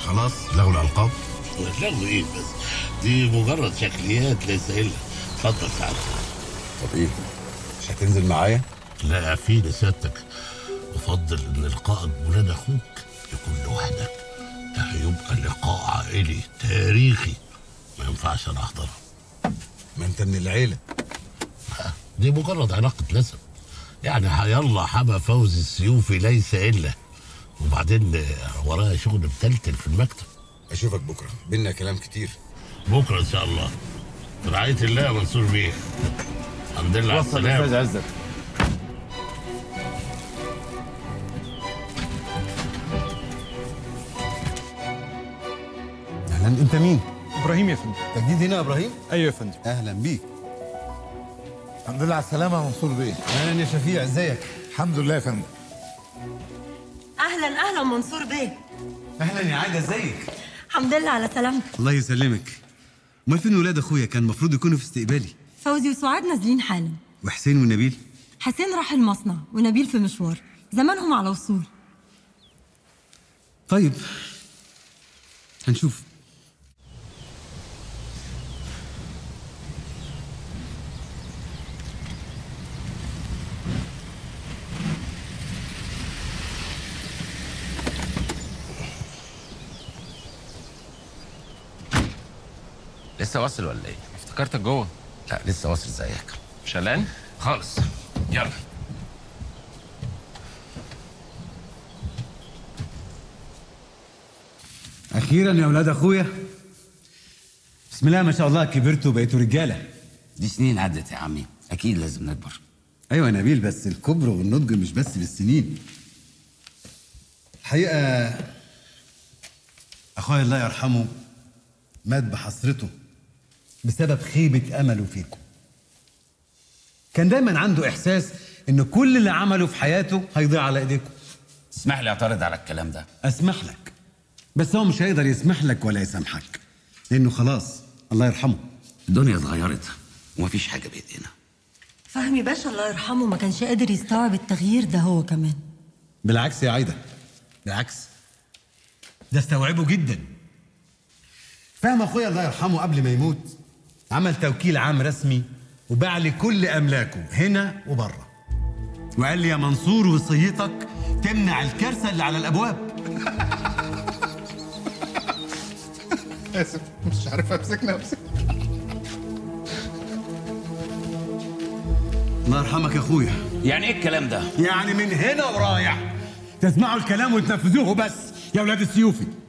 خلاص لغوا الالقاب لغوا ايه بس دي مجرد شكليات ليس الا اتفضل سعادتك طب ايه مش هتنزل معايا لا في سيادتك افضل ان لقائك بولاد اخوك يكون لوحدك ده هيبقى لقاء عائلي تاريخي ما ينفعش انا احضره ما انت من العيله دي مجرد علاقة نسب يعني يلا حما فوزي السيوفي ليس إلا وبعدين آه، ورايا شغل متلتل في المكتب اشوفك بكره بينا كلام كتير بكرة إن شاء الله في رعاية الله يا منصور بيه الحمد لله على وصل يا استاذ السلامة عزت اهلا انت مين ابراهيم يا فندم تجديد هنا يا ابراهيم ايوه يا فندم اهلا بيك الحمد لله على السلامة يا منصور بيه اهلا يا شفيع ازيك الحمد لله يا فندم اهلا اهلا منصور بيه اهلا يا عايده ازيك الحمد لله على سلامتك الله يسلمك امال فين ولاد اخويا كان المفروض يكونوا في استقبالي فوزي وسعاد نازلين حالا وحسين ونبيل حسين راح المصنع ونبيل في مشوار زمانهم على وصول طيب هنشوف لسه واصل ولا ايه؟ افتكرتك جوه لا لسه واصل زيك مش قلقان خالص يلا اخيرا يا ولاد اخويا بسم الله ما شاء الله كبرتوا وبقيتوا رجاله دي سنين عدت يا عمي اكيد لازم نكبر ايوه يا نبيل بس الكبر والنضج مش بس بالسنين الحقيقه اخويا الله يرحمه مات بحسرته بسبب خيبه امله فيكم كان دايما عنده احساس ان كل اللي عمله في حياته هيضيع على ايديكم اسمح لي اعترض على الكلام ده اسمح لك بس هو مش هيقدر يسمح لك ولا يسامحك لانه خلاص الله يرحمه الدنيا اتغيرت ومفيش حاجه بايدينا فهمي باشا الله يرحمه ما كانش قادر يستوعب التغيير ده هو كمان بالعكس يا عايده بالعكس ده استوعبه جدا فاهم اخويا الله يرحمه قبل ما يموت عمل توكيل عام رسمي وباع لي كل املاكه هنا وبره وقال لي يا منصور وصيتك تمنع الكارثه اللي على الابواب اسف مش عارف امسك نفسي الله يرحمك يا اخويا يعني ايه الكلام ده؟ يعني من هنا ورايح تسمعوا الكلام وتنفذوه بس يا ولاد السيوفي